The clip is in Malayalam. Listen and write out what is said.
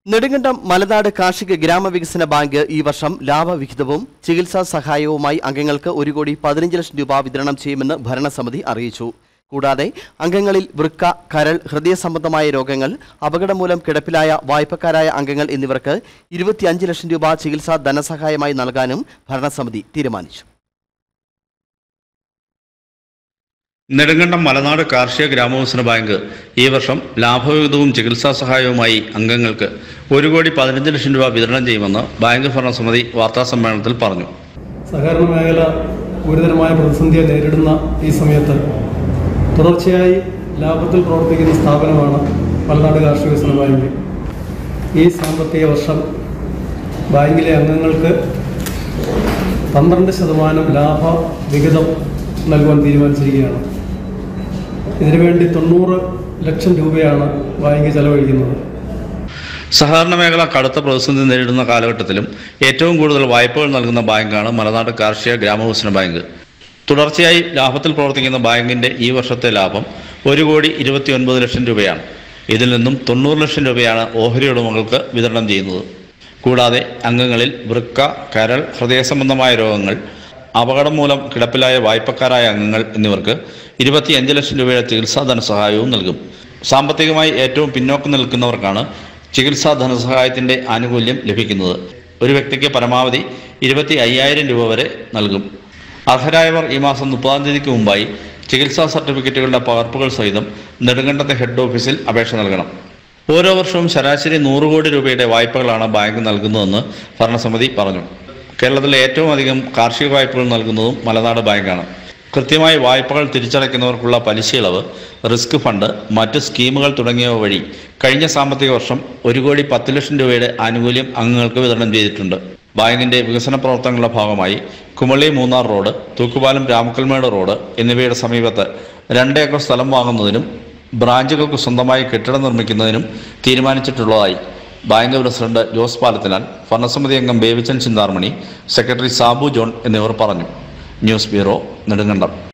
നെടുങ്കണ്ടം മലനാട് കാർഷിക ഗ്രാമവികസന ബാങ്ക് ഈ വർഷം ലാഭവിഹിതവും ചികിത്സാ സഹായവുമായി അംഗങ്ങൾക്ക് ഒരു കോടി പതിനഞ്ച് ലക്ഷം രൂപ വിതരണം ചെയ്യുമെന്ന് ഭരണസമിതി അറിയിച്ചു കൂടാതെ അംഗങ്ങളിൽ വൃക്ക കരൾ ഹൃദയ സംബന്ധമായ രോഗങ്ങൾ അപകടം മൂലം കിടപ്പിലായ വായ്പക്കാരായ അംഗങ്ങൾ എന്നിവർക്ക് ഇരുപത്തിയഞ്ച് ലക്ഷം രൂപ ചികിത്സാ ധനസഹായമായി നൽകാനും ഭരണസമിതി തീരുമാനിച്ചു നെടുങ്കണ്ടം മലനാട് കാർഷിക ഗ്രാമവികസന ബാങ്ക് ഈ വർഷം ലാഭവിഹിതവും ചികിത്സാ സഹായവുമായി അംഗങ്ങൾക്ക് ഒരു കോടി പതിനഞ്ച് ലക്ഷം രൂപ വിതരണം ചെയ്യുമെന്ന് ബാങ്ക് ഭരണസമിതി വാർത്താസമ്മേളനത്തിൽ പറഞ്ഞു സഹകരണ മേഖല ഗുരുതരമായ പ്രതിസന്ധിയെ നേരിടുന്ന ഈ സമയത്ത് തുടർച്ചയായി ലാഭത്തിൽ പ്രവർത്തിക്കുന്ന സ്ഥാപനമാണ് മലനാട് കാർഷിക വികസന ബാങ്ക് ഈ സാമ്പത്തിക വർഷം ബാങ്കിലെ അംഗങ്ങൾക്ക് പന്ത്രണ്ട് ശതമാനം ലാഭ വിഹിതം നൽകുവാൻ തീരുമാനിച്ചിരിക്കുകയാണ് ഇതിനുവേണ്ടി തൊണ്ണൂറ് ലക്ഷം രൂപയാണ് ബാങ്ക് ചെലവഴിക്കുന്നത് സഹകരണ മേഖല കടുത്ത പ്രതിസന്ധി നേരിടുന്ന കാലഘട്ടത്തിലും ഏറ്റവും കൂടുതൽ വായ്പകൾ നൽകുന്ന ബാങ്കാണ് മലനാട് കാർഷിക ഗ്രാമവികസന ബാങ്ക് തുടർച്ചയായി ലാഭത്തിൽ പ്രവർത്തിക്കുന്ന ബാങ്കിന്റെ ഈ വർഷത്തെ ലാഭം ഒരു കോടി ഇരുപത്തി ഒൻപത് ലക്ഷം രൂപയാണ് ഇതിൽ നിന്നും തൊണ്ണൂറ് ലക്ഷം രൂപയാണ് ഓഹരി ഉടമകൾക്ക് വിതരണം ചെയ്യുന്നത് കൂടാതെ അംഗങ്ങളിൽ വൃക്ക കരൾ ഹൃദയ സംബന്ധമായ രോഗങ്ങൾ അപകടം മൂലം കിടപ്പിലായ വായ്പക്കാരായ അംഗങ്ങൾ എന്നിവർക്ക് ഇരുപത്തിയഞ്ച് ലക്ഷം രൂപയുടെ ചികിത്സാ ധനസഹായവും നൽകും സാമ്പത്തികമായി ഏറ്റവും പിന്നോക്കം നിൽക്കുന്നവർക്കാണ് ചികിത്സാ ധനസഹായത്തിന്റെ ആനുകൂല്യം ലഭിക്കുന്നത് ഒരു വ്യക്തിക്ക് പരമാവധി ഇരുപത്തി അയ്യായിരം രൂപ വരെ നൽകും അർഹരായവർ ഈ മാസം മുപ്പതാം തീയതിക്ക് മുമ്പായി ചികിത്സാ സർട്ടിഫിക്കറ്റുകളുടെ പകർപ്പുകൾ സഹിതം നെടുങ്കണ്ടത്തെ ഹെഡ് ഓഫീസിൽ അപേക്ഷ നൽകണം ഓരോ വർഷവും ശരാശരി നൂറ് കോടി രൂപയുടെ വായ്പകളാണ് ബാങ്ക് നൽകുന്നതെന്ന് ഭരണസമിതി പറഞ്ഞു കേരളത്തിലെ ഏറ്റവും അധികം കാർഷിക വായ്പകൾ നൽകുന്നതും മലനാട് ബാങ്കാണ് കൃത്യമായി വായ്പകൾ തിരിച്ചടയ്ക്കുന്നവർക്കുള്ള പലിശ ഇളവ് റിസ്ക് ഫണ്ട് മറ്റ് സ്കീമുകൾ തുടങ്ങിയവ വഴി കഴിഞ്ഞ സാമ്പത്തിക വർഷം ഒരു കോടി പത്ത് ലക്ഷം രൂപയുടെ ആനുകൂല്യം അംഗങ്ങൾക്ക് വിതരണം ചെയ്തിട്ടുണ്ട് ബാങ്കിന്റെ വികസന പ്രവർത്തനങ്ങളുടെ ഭാഗമായി കുമളി മൂന്നാർ റോഡ് തൂക്കുപാലം രാമക്കൽമേട് റോഡ് എന്നിവയുടെ സമീപത്ത് രണ്ട് ഏക്കർ സ്ഥലം വാങ്ങുന്നതിനും ബ്രാഞ്ചുകൾക്ക് സ്വന്തമായി കെട്ടിടം നിർമ്മിക്കുന്നതിനും തീരുമാനിച്ചിട്ടുള്ളതായി ബാങ്ക് പ്രസിഡന്റ് ജോസ് പാലത്തിനാൽ ഭരണസമിതി അംഗം ബേബിച്ചൻ ചിന്താർമണി സെക്രട്ടറി സാബു ജോൺ എന്നിവർ പറഞ്ഞു ന്യൂസ് ബ്യൂറോ നെടുങ്കണ്ടം